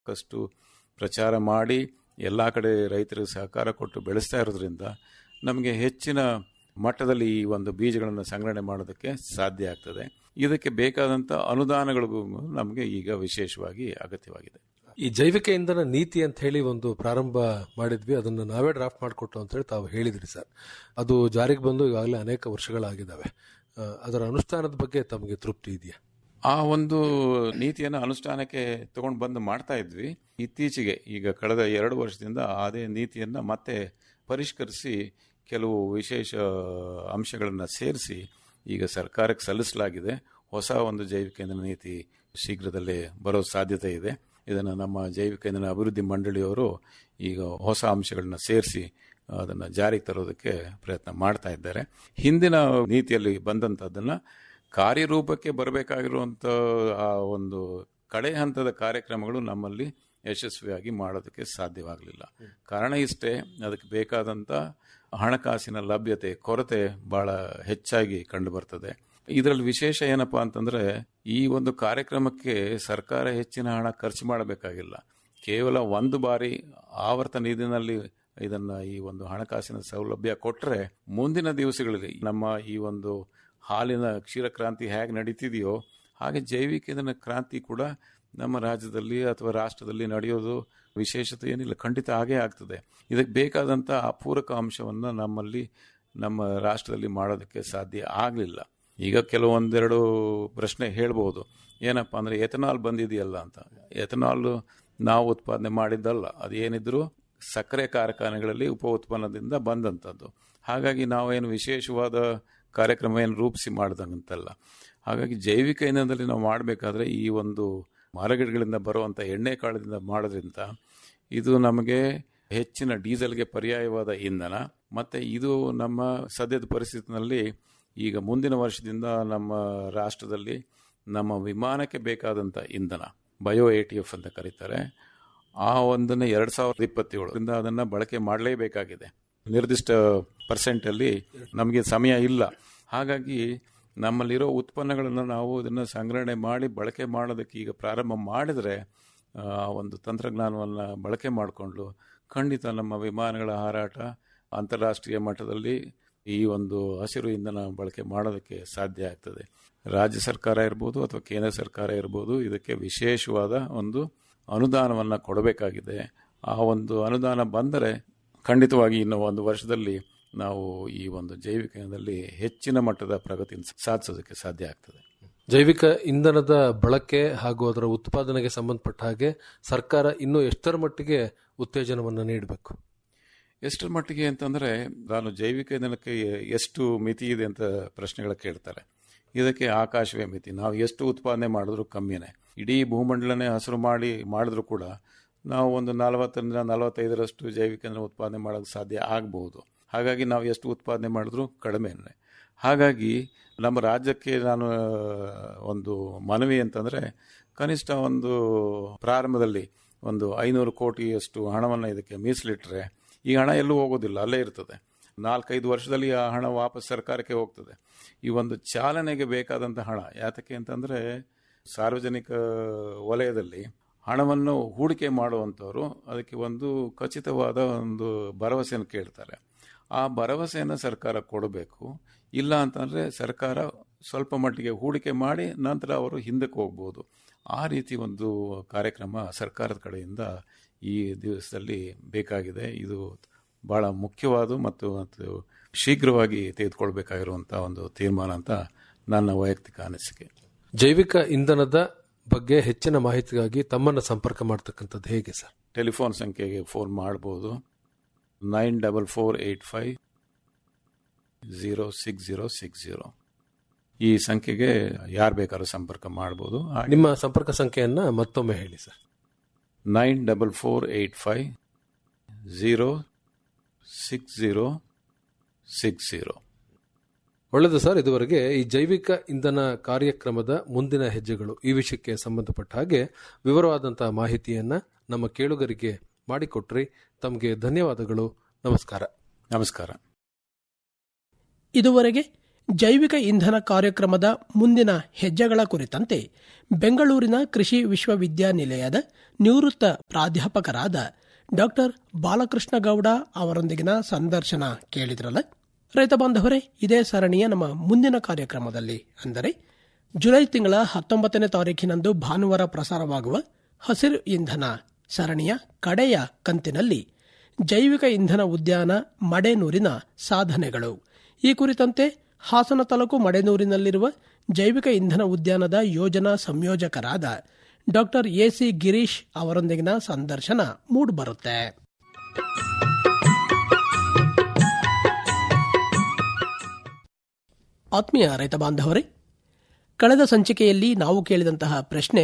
ಸಾಕಷ್ಟು ಪ್ರಚಾರ ಮಾಡಿ ಎಲ್ಲ ಕಡೆ ರೈತರಿಗೆ ಸಹಕಾರ ಕೊಟ್ಟು ಬೆಳೆಸ್ತಾ ಇರೋದ್ರಿಂದ ನಮಗೆ ಹೆಚ್ಚಿನ ಮಟ್ಟದಲ್ಲಿ ಈ ಒಂದು ಬೀಜಗಳನ್ನು ಸಂಗ್ರಹಣೆ ಮಾಡೋದಕ್ಕೆ ಸಾಧ್ಯ ಆಗ್ತದೆ ಇದಕ್ಕೆ ಬೇಕಾದಂಥ ಅನುದಾನಗಳಿಗೂ ನಮಗೆ ಈಗ ವಿಶೇಷವಾಗಿ ಅಗತ್ಯವಾಗಿದೆ ಈ ಜೈವಿಕ ಇಂಧನ ನೀತಿ ಅಂತ ಹೇಳಿ ಒಂದು ಪ್ರಾರಂಭ ಮಾಡಿದ್ವಿ ಅದನ್ನು ನಾವೇ ಡ್ರಾಫ್ಟ್ ಮಾಡಿಕೊಟ್ಟು ಅಂತ ಹೇಳಿ ತಾವು ಹೇಳಿದ್ರಿ ಸರ್ ಅದು ಜಾರಿಗೆ ಬಂದು ಈಗಾಗಲೇ ಅನೇಕ ವರ್ಷಗಳಾಗಿದ್ದಾವೆ ಆ, ಅದರ ಅನುಷ್ಠಾನದ ಬಗ್ಗೆ ತಮಗೆ ತೃಪ್ತಿ ಇದೆಯಾ ಆ ಒಂದು ನೀತಿಯನ್ನು ಅನುಷ್ಠಾನಕ್ಕೆ ತಗೊಂಡು ಬಂದು ಮಾಡ್ತಾ ಇದ್ವಿ ಇತ್ತೀಚೆಗೆ ಈಗ ಕಳೆದ ಎರಡು ವರ್ಷದಿಂದ ಅದೇ ನೀತಿಯನ್ನು ಮತ್ತೆ ಪರಿಷ್ಕರಿಸಿ ಕೆಲವು ವಿಶೇಷ ಅಂಶಗಳನ್ನು ಸೇರಿಸಿ ಈಗ ಸರ್ಕಾರಕ್ಕೆ ಸಲ್ಲಿಸಲಾಗಿದೆ ಹೊಸ ಒಂದು ಜೈವಿಕ ಇಂಧನ ನೀತಿ ಶೀಘ್ರದಲ್ಲೇ ಬರೋ ಸಾಧ್ಯತೆ ಇದೆ ಇದನ್ನು ನಮ್ಮ ಜೈವಿಕ ಇಂಧನ ಅಭಿವೃದ್ಧಿ ಮಂಡಳಿಯವರು ಈಗ ಹೊಸ ಅಂಶಗಳನ್ನ ಸೇರಿಸಿ ಅದನ್ನು ಜಾರಿಗೆ ತರೋದಕ್ಕೆ ಪ್ರಯತ್ನ ಮಾಡ್ತಾ ಇದ್ದಾರೆ ಹಿಂದಿನ ನೀತಿಯಲ್ಲಿ ಬಂದಂಥದ್ದನ್ನು ಕಾರ್ಯರೂಪಕ್ಕೆ ಬರಬೇಕಾಗಿರುವಂಥ ಆ ಒಂದು ಕಡೆ ಹಂತದ ಕಾರ್ಯಕ್ರಮಗಳು ನಮ್ಮಲ್ಲಿ ಯಶಸ್ವಿಯಾಗಿ ಮಾಡೋದಕ್ಕೆ ಸಾಧ್ಯವಾಗಲಿಲ್ಲ ಕಾರಣ ಇಷ್ಟೇ ಅದಕ್ಕೆ ಬೇಕಾದಂಥ ಹಣಕಾಸಿನ ಲಭ್ಯತೆ ಕೊರತೆ ಬಹಳ ಹೆಚ್ಚಾಗಿ ಕಂಡು ಬರ್ತದೆ ಇದರಲ್ಲಿ ವಿಶೇಷ ಏನಪ್ಪಾ ಅಂತಂದ್ರೆ ಈ ಒಂದು ಕಾರ್ಯಕ್ರಮಕ್ಕೆ ಸರ್ಕಾರ ಹೆಚ್ಚಿನ ಹಣ ಖರ್ಚು ಮಾಡಬೇಕಾಗಿಲ್ಲ ಕೇವಲ ಒಂದು ಬಾರಿ ಆವರ್ತ ನಿಧಿನಲ್ಲಿ ಇದನ್ನ ಈ ಒಂದು ಹಣಕಾಸಿನ ಸೌಲಭ್ಯ ಕೊಟ್ಟರೆ ಮುಂದಿನ ದಿವಸಗಳಲ್ಲಿ ನಮ್ಮ ಈ ಒಂದು ಹಾಲಿನ ಕ್ಷೀರ ಕ್ರಾಂತಿ ಹೇಗೆ ನಡೀತಿದೆಯೋ ಹಾಗೆ ಜೈವಿಕ ಇಂಧನ ಕ್ರಾಂತಿ ಕೂಡ ನಮ್ಮ ರಾಜ್ಯದಲ್ಲಿ ಅಥವಾ ರಾಷ್ಟ್ರದಲ್ಲಿ ನಡೆಯೋದು ವಿಶೇಷತೆ ಏನಿಲ್ಲ ಖಂಡಿತ ಹಾಗೇ ಆಗ್ತದೆ ಇದಕ್ಕೆ ಬೇಕಾದಂಥ ಅಪೂರಕ ಅಂಶವನ್ನು ನಮ್ಮಲ್ಲಿ ನಮ್ಮ ರಾಷ್ಟ್ರದಲ್ಲಿ ಮಾಡೋದಕ್ಕೆ ಸಾಧ್ಯ ಆಗಲಿಲ್ಲ ಈಗ ಕೆಲವೊಂದೆರಡು ಪ್ರಶ್ನೆ ಹೇಳ್ಬೋದು ಏನಪ್ಪ ಅಂದರೆ ಎಥನಾಲ್ ಬಂದಿದೆಯಲ್ಲ ಅಂತ ಎಥನಾಲ್ ನಾವು ಉತ್ಪಾದನೆ ಮಾಡಿದ್ದಲ್ಲ ಅದು ಏನಿದ್ರು ಸಕ್ಕರೆ ಕಾರ್ಖಾನೆಗಳಲ್ಲಿ ಉಪ ಉತ್ಪನ್ನದಿಂದ ಬಂದಂಥದ್ದು ಹಾಗಾಗಿ ನಾವೇನು ವಿಶೇಷವಾದ ಕಾರ್ಯಕ್ರಮ ಏನು ರೂಪಿಸಿ ಮಾಡ್ದಂಗಂತಲ್ಲ ಹಾಗಾಗಿ ಜೈವಿಕ ಇಂಧನದಲ್ಲಿ ನಾವು ಮಾಡಬೇಕಾದ್ರೆ ಈ ಒಂದು ಮರಗಿಡಗಳಿಂದ ಬರುವಂಥ ಎಣ್ಣೆ ಕಾಳದಿಂದ ಮಾಡೋದ್ರಿಂದ ಇದು ನಮಗೆ ಹೆಚ್ಚಿನ ಡೀಸೆಲ್ಗೆ ಪರ್ಯಾಯವಾದ ಇಂಧನ ಮತ್ತು ಇದು ನಮ್ಮ ಸದ್ಯದ ಪರಿಸ್ಥಿತಿನಲ್ಲಿ ಈಗ ಮುಂದಿನ ವರ್ಷದಿಂದ ನಮ್ಮ ರಾಷ್ಟ್ರದಲ್ಲಿ ನಮ್ಮ ವಿಮಾನಕ್ಕೆ ಬೇಕಾದಂಥ ಇಂಧನ ಬಯೋ ಎ ಟಿ ಎಫ್ ಅಂತ ಕರೀತಾರೆ ಆ ಒಂದನ್ನು ಎರಡು ಸಾವಿರದ ಇಪ್ಪತ್ತೇಳರಿಂದ ಅದನ್ನು ಬಳಕೆ ಮಾಡಲೇಬೇಕಾಗಿದೆ ನಿರ್ದಿಷ್ಟ ಪರ್ಸೆಂಟಲ್ಲಿ ನಮಗೆ ಸಮಯ ಇಲ್ಲ ಹಾಗಾಗಿ ನಮ್ಮಲ್ಲಿರೋ ಉತ್ಪನ್ನಗಳನ್ನು ನಾವು ಇದನ್ನು ಸಂಗ್ರಹಣೆ ಮಾಡಿ ಬಳಕೆ ಮಾಡೋದಕ್ಕೆ ಈಗ ಪ್ರಾರಂಭ ಮಾಡಿದರೆ ಆ ಒಂದು ತಂತ್ರಜ್ಞಾನವನ್ನು ಬಳಕೆ ಮಾಡಿಕೊಂಡು ಖಂಡಿತ ನಮ್ಮ ವಿಮಾನಗಳ ಹಾರಾಟ ಅಂತಾರಾಷ್ಟ್ರೀಯ ಮಟ್ಟದಲ್ಲಿ ಈ ಒಂದು ಹಸಿರು ಇಂಧನ ಬಳಕೆ ಮಾಡೋದಕ್ಕೆ ಸಾಧ್ಯ ಆಗ್ತದೆ ರಾಜ್ಯ ಸರ್ಕಾರ ಇರ್ಬೋದು ಅಥವಾ ಕೇಂದ್ರ ಸರ್ಕಾರ ಇರ್ಬೋದು ಇದಕ್ಕೆ ವಿಶೇಷವಾದ ಒಂದು ಅನುದಾನವನ್ನು ಕೊಡಬೇಕಾಗಿದೆ ಆ ಒಂದು ಅನುದಾನ ಬಂದರೆ ಖಂಡಿತವಾಗಿ ಇನ್ನು ಒಂದು ವರ್ಷದಲ್ಲಿ ನಾವು ಈ ಒಂದು ಜೈವಿಕ ಇಂಧನದಲ್ಲಿ ಹೆಚ್ಚಿನ ಮಟ್ಟದ ಪ್ರಗತಿ ಸಾಧಿಸೋದಕ್ಕೆ ಸಾಧ್ಯ ಆಗ್ತದೆ ಜೈವಿಕ ಇಂಧನದ ಬಳಕೆ ಹಾಗೂ ಅದರ ಉತ್ಪಾದನೆಗೆ ಸಂಬಂಧಪಟ್ಟ ಹಾಗೆ ಸರ್ಕಾರ ಇನ್ನೂ ಎಷ್ಟರ ಮಟ್ಟಿಗೆ ಉತ್ತೇಜನವನ್ನು ನೀಡಬೇಕು ಎಷ್ಟರ ಮಟ್ಟಿಗೆ ಅಂತಂದರೆ ನಾನು ಜೈವಿಕ ಇಂಧನಕ್ಕೆ ಎಷ್ಟು ಮಿತಿ ಇದೆ ಅಂತ ಪ್ರಶ್ನೆಗಳ ಕೇಳ್ತಾರೆ ಇದಕ್ಕೆ ಆಕಾಶವೇ ಮಿತಿ ನಾವು ಎಷ್ಟು ಉತ್ಪಾದನೆ ಮಾಡಿದ್ರೂ ಕಮ್ಮಿನೇ ಇಡೀ ಭೂಮಂಡಲನೇ ಹಸಿರು ಮಾಡಿ ಮಾಡಿದ್ರೂ ಕೂಡ ನಾವು ಒಂದು ನಲವತ್ತರಿಂದ ನಲವತ್ತೈದರಷ್ಟು ಜೈವಿಕ ಇಂಧನ ಉತ್ಪಾದನೆ ಮಾಡೋಕ್ಕೆ ಸಾಧ್ಯ ಆಗಬಹುದು ಹಾಗಾಗಿ ನಾವು ಎಷ್ಟು ಉತ್ಪಾದನೆ ಮಾಡಿದ್ರೂ ಕಡಿಮೆನೆ ಹಾಗಾಗಿ ನಮ್ಮ ರಾಜ್ಯಕ್ಕೆ ನಾನು ಒಂದು ಮನವಿ ಅಂತಂದರೆ ಕನಿಷ್ಠ ಒಂದು ಪ್ರಾರಂಭದಲ್ಲಿ ಒಂದು ಐನೂರು ಕೋಟಿಯಷ್ಟು ಹಣವನ್ನು ಇದಕ್ಕೆ ಮೀಸಲಿಟ್ಟರೆ ಈ ಹಣ ಎಲ್ಲೂ ಹೋಗೋದಿಲ್ಲ ಅಲ್ಲೇ ಇರ್ತದೆ ನಾಲ್ಕೈದು ವರ್ಷದಲ್ಲಿ ಆ ಹಣ ವಾಪಸ್ ಸರ್ಕಾರಕ್ಕೆ ಹೋಗ್ತದೆ ಈ ಒಂದು ಚಾಲನೆಗೆ ಬೇಕಾದಂಥ ಹಣ ಯಾತಕ್ಕೆ ಅಂತಂದರೆ ಸಾರ್ವಜನಿಕ ವಲಯದಲ್ಲಿ ಹಣವನ್ನು ಹೂಡಿಕೆ ಮಾಡುವಂಥವ್ರು ಅದಕ್ಕೆ ಒಂದು ಖಚಿತವಾದ ಒಂದು ಭರವಸೆಯನ್ನು ಕೇಳ್ತಾರೆ ಆ ಭರವಸೆಯನ್ನು ಸರ್ಕಾರ ಕೊಡಬೇಕು ಇಲ್ಲ ಅಂತಂದರೆ ಸರ್ಕಾರ ಸ್ವಲ್ಪ ಮಟ್ಟಿಗೆ ಹೂಡಿಕೆ ಮಾಡಿ ನಂತರ ಅವರು ಹಿಂದಕ್ಕೆ ಹೋಗ್ಬೋದು ಆ ರೀತಿ ಒಂದು ಕಾರ್ಯಕ್ರಮ ಸರ್ಕಾರದ ಕಡೆಯಿಂದ ಈ ದಿವಸದಲ್ಲಿ ಬೇಕಾಗಿದೆ ಇದು ಬಹಳ ಮುಖ್ಯವಾದ ಮತ್ತು ಮತ್ತು ಶೀಘ್ರವಾಗಿ ತೆಗೆದುಕೊಳ್ಬೇಕಾಗಿರುವಂಥ ಒಂದು ತೀರ್ಮಾನ ಅಂತ ನನ್ನ ವೈಯಕ್ತಿಕ ಅನಿಸಿಕೆ ಜೈವಿಕ ಇಂಧನದ ಬಗ್ಗೆ ಹೆಚ್ಚಿನ ಮಾಹಿತಿಗಾಗಿ ತಮ್ಮನ್ನು ಸಂಪರ್ಕ ಮಾಡ್ತಕ್ಕಂಥದ್ದು ಹೇಗೆ ಸರ್ ಟೆಲಿಫೋನ್ ಸಂಖ್ಯೆಗೆ ಫೋನ್ ಮಾಡ್ಬೋದು nine double four eight five zero six zero six zero ಈ ಸಂಖ್ಯೆಗೆ ಯಾರು ಬೇಕಾದ್ರೂ ಸಂಪರ್ಕ ಮಾಡ್ಬೋದು ನಿಮ್ಮ ಸಂಪರ್ಕ ಸಂಖ್ಯೆಯನ್ನ ಮತ್ತೊಮ್ಮೆ ಹೇಳಿ sir nine double four eight five zero six zero six zero ಒಳ್ಳೆಯದು ಸರ್ ಇದುವರೆಗೆ ಈ ಜೈವಿಕ ಇಂಧನ ಕಾರ್ಯಕ್ರಮದ ಮುಂದಿನ ಹೆಜ್ಜೆಗಳು ಈ ವಿಷಯಕ್ಕೆ ಸಂಬಂಧಪಟ್ಟ ಹಾಗೆ ವಿವರವಾದಂತಹ ಮಾಹಿತಿಯನ್ನ ನಮ್ಮ ಕೇಳುಗರಿಗೆ ಮಾಡಿಕೊಟ್ರಿ ತಮಗೆ ಧನ್ಯವಾದಗಳು ನಮಸ್ಕಾರ ನಮಸ್ಕಾರ ಇದುವರೆಗೆ ಜೈವಿಕ ಇಂಧನ ಕಾರ್ಯಕ್ರಮದ ಮುಂದಿನ ಹೆಜ್ಜೆಗಳ ಕುರಿತಂತೆ ಬೆಂಗಳೂರಿನ ಕೃಷಿ ವಿಶ್ವವಿದ್ಯಾನಿಲಯದ ನಿವೃತ್ತ ಪ್ರಾಧ್ಯಾಪಕರಾದ ಡಾಕ್ಟರ್ ಬಾಲಕೃಷ್ಣ ಗೌಡ ಅವರೊಂದಿಗಿನ ಸಂದರ್ಶನ ಕೇಳಿದ್ರಲ್ಲ ರೈತ ಬಾಂಧವರೇ ಇದೇ ಸರಣಿಯ ನಮ್ಮ ಮುಂದಿನ ಕಾರ್ಯಕ್ರಮದಲ್ಲಿ ಅಂದರೆ ಜುಲೈ ತಿಂಗಳ ಹತ್ತೊಂಬತ್ತನೇ ತಾರೀಖಿನಂದು ಭಾನುವಾರ ಪ್ರಸಾರವಾಗುವ ಹಸಿರು ಇಂಧನ ಸರಣಿಯ ಕಡೆಯ ಕಂತಿನಲ್ಲಿ ಜೈವಿಕ ಇಂಧನ ಉದ್ಯಾನ ಮಡೆನೂರಿನ ಸಾಧನೆಗಳು ಈ ಕುರಿತಂತೆ ಹಾಸನ ತಾಲೂಕು ಮಡೆನೂರಿನಲ್ಲಿರುವ ಜೈವಿಕ ಇಂಧನ ಉದ್ಯಾನದ ಯೋಜನಾ ಸಂಯೋಜಕರಾದ ಡಾಕ್ಟರ್ ಎಸಿ ಗಿರೀಶ್ ಅವರೊಂದಿಗಿನ ಸಂದರ್ಶನ ಮೂಡಿಬರುತ್ತೆ ಆತ್ಮೀಯ ರೈತ ಬಾಂಧವರೇ ಕಳೆದ ಸಂಚಿಕೆಯಲ್ಲಿ ನಾವು ಕೇಳಿದಂತಹ ಪ್ರಶ್ನೆ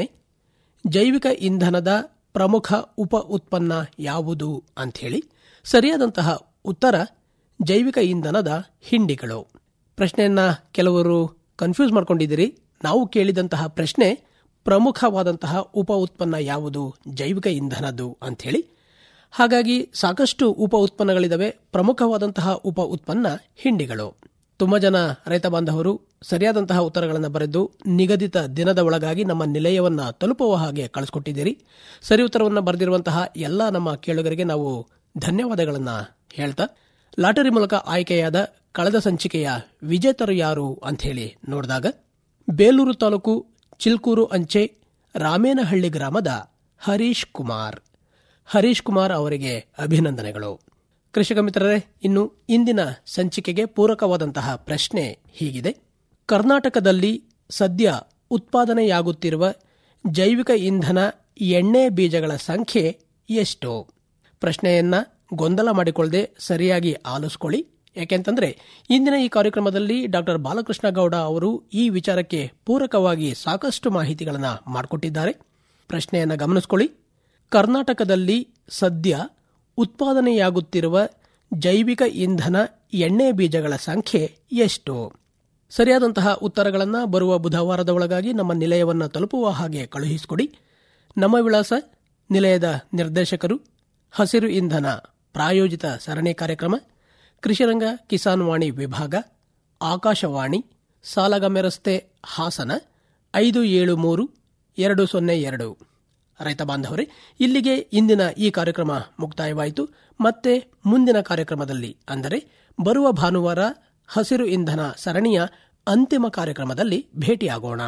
ಜೈವಿಕ ಇಂಧನದ ಪ್ರಮುಖ ಉಪ ಉತ್ಪನ್ನ ಯಾವುದು ಅಂಥೇಳಿ ಸರಿಯಾದಂತಹ ಉತ್ತರ ಜೈವಿಕ ಇಂಧನದ ಹಿಂಡಿಗಳು ಪ್ರಶ್ನೆಯನ್ನ ಕೆಲವರು ಕನ್ಫ್ಯೂಸ್ ಮಾಡ್ಕೊಂಡಿದ್ದೀರಿ ನಾವು ಕೇಳಿದಂತಹ ಪ್ರಶ್ನೆ ಪ್ರಮುಖವಾದಂತಹ ಉಪ ಉತ್ಪನ್ನ ಯಾವುದು ಜೈವಿಕ ಇಂಧನದ್ದು ಅಂಥೇಳಿ ಹಾಗಾಗಿ ಸಾಕಷ್ಟು ಉಪ ಉತ್ಪನ್ನಗಳಿದಾವೆ ಪ್ರಮುಖವಾದಂತಹ ಉಪ ಉತ್ಪನ್ನ ಹಿಂಡಿಗಳು ತುಂಬಾ ಜನ ರೈತ ಬಾಂಧವರು ಸರಿಯಾದಂತಹ ಉತ್ತರಗಳನ್ನು ಬರೆದು ನಿಗದಿತ ದಿನದ ಒಳಗಾಗಿ ನಮ್ಮ ನಿಲಯವನ್ನ ತಲುಪುವ ಹಾಗೆ ಕಳಿಸ್ಕೊಟ್ಟಿದ್ದೀರಿ ಸರಿ ಉತ್ತರವನ್ನು ಬರೆದಿರುವಂತಹ ಎಲ್ಲ ನಮ್ಮ ಕೇಳುಗರಿಗೆ ನಾವು ಧನ್ಯವಾದಗಳನ್ನ ಹೇಳ್ತಾ ಲಾಟರಿ ಮೂಲಕ ಆಯ್ಕೆಯಾದ ಕಳೆದ ಸಂಚಿಕೆಯ ವಿಜೇತರು ಯಾರು ಅಂತ ಹೇಳಿ ನೋಡಿದಾಗ ಬೇಲೂರು ತಾಲೂಕು ಚಿಲ್ಕೂರು ಅಂಚೆ ರಾಮೇನಹಳ್ಳಿ ಗ್ರಾಮದ ಹರೀಶ್ ಕುಮಾರ್ ಹರೀಶ್ ಕುಮಾರ್ ಅವರಿಗೆ ಅಭಿನಂದನೆಗಳು ಕೃಷಿಕ ಮಿತ್ರರೇ ಇನ್ನು ಇಂದಿನ ಸಂಚಿಕೆಗೆ ಪೂರಕವಾದಂತಹ ಪ್ರಶ್ನೆ ಹೀಗಿದೆ ಕರ್ನಾಟಕದಲ್ಲಿ ಸದ್ಯ ಉತ್ಪಾದನೆಯಾಗುತ್ತಿರುವ ಜೈವಿಕ ಇಂಧನ ಎಣ್ಣೆ ಬೀಜಗಳ ಸಂಖ್ಯೆ ಎಷ್ಟು ಪ್ರಶ್ನೆಯನ್ನ ಗೊಂದಲ ಮಾಡಿಕೊಳ್ಳದೆ ಸರಿಯಾಗಿ ಆಲಿಸ್ಕೊಳ್ಳಿ ಯಾಕೆಂತಂದ್ರೆ ಇಂದಿನ ಈ ಕಾರ್ಯಕ್ರಮದಲ್ಲಿ ಡಾಕ್ಟರ್ ಬಾಲಕೃಷ್ಣ ಗೌಡ ಅವರು ಈ ವಿಚಾರಕ್ಕೆ ಪೂರಕವಾಗಿ ಸಾಕಷ್ಟು ಮಾಹಿತಿಗಳನ್ನು ಮಾಡಿಕೊಟ್ಟಿದ್ದಾರೆ ಪ್ರಶ್ನೆಯನ್ನ ಗಮನಿಸಿಕೊಳ್ಳಿ ಕರ್ನಾಟಕದಲ್ಲಿ ಸದ್ಯ ಉತ್ಪಾದನೆಯಾಗುತ್ತಿರುವ ಜೈವಿಕ ಇಂಧನ ಎಣ್ಣೆ ಬೀಜಗಳ ಸಂಖ್ಯೆ ಎಷ್ಟು ಸರಿಯಾದಂತಹ ಉತ್ತರಗಳನ್ನು ಬರುವ ಬುಧವಾರದ ಒಳಗಾಗಿ ನಮ್ಮ ನಿಲಯವನ್ನು ತಲುಪುವ ಹಾಗೆ ಕಳುಹಿಸಿಕೊಡಿ ನಮ್ಮ ವಿಳಾಸ ನಿಲಯದ ನಿರ್ದೇಶಕರು ಹಸಿರು ಇಂಧನ ಪ್ರಾಯೋಜಿತ ಸರಣಿ ಕಾರ್ಯಕ್ರಮ ಕೃಷಿರಂಗ ಕಿಸಾನ್ ವಾಣಿ ವಿಭಾಗ ಆಕಾಶವಾಣಿ ಸಾಲಗಮೆ ರಸ್ತೆ ಹಾಸನ ಐದು ಏಳು ಮೂರು ಎರಡು ಸೊನ್ನೆ ಎರಡು ರೈತ ಬಾಂಧವರೇ ಇಲ್ಲಿಗೆ ಇಂದಿನ ಈ ಕಾರ್ಯಕ್ರಮ ಮುಕ್ತಾಯವಾಯಿತು ಮತ್ತೆ ಮುಂದಿನ ಕಾರ್ಯಕ್ರಮದಲ್ಲಿ ಅಂದರೆ ಬರುವ ಭಾನುವಾರ ಹಸಿರು ಇಂಧನ ಸರಣಿಯ ಅಂತಿಮ ಕಾರ್ಯಕ್ರಮದಲ್ಲಿ ಭೇಟಿಯಾಗೋಣ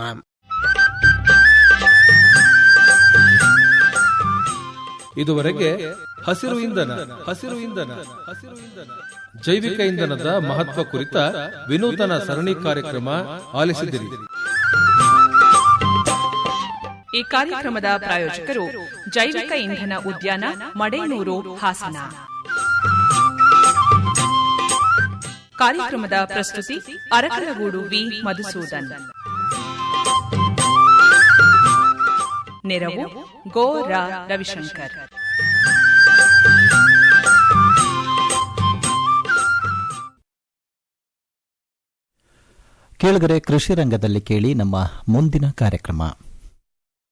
ಇದುವರೆಗೆ ಹಸಿರು ಇಂಧನ ಹಸಿರು ಇಂಧನ ಹಸಿರು ಇಂಧನ ಜೈವಿಕ ಇಂಧನದ ಮಹತ್ವ ಕುರಿತ ವಿನೂತನ ಸರಣಿ ಕಾರ್ಯಕ್ರಮ ಆಲಿಸಿದಿರಿ ಈ ಕಾರ್ಯಕ್ರಮದ ಪ್ರಾಯೋಜಕರು ಜೈವಿಕ ಇಂಧನ ಉದ್ಯಾನ ಮಡೇನೂರು ಹಾಸನ ಕಾರ್ಯಕ್ರಮದ ಪ್ರಸ್ತುತಿ ಅರಕಲಗೂಡು ವಿ ಮಧುಸೂದನ್ ನೆರವು ಗೋ ರಾ ರವಿಶಂಕರ್ ಕೇಳುಗರೆ ಕೃಷಿ ರಂಗದಲ್ಲಿ ಕೇಳಿ ನಮ್ಮ ಮುಂದಿನ ಕಾರ್ಯಕ್ರಮ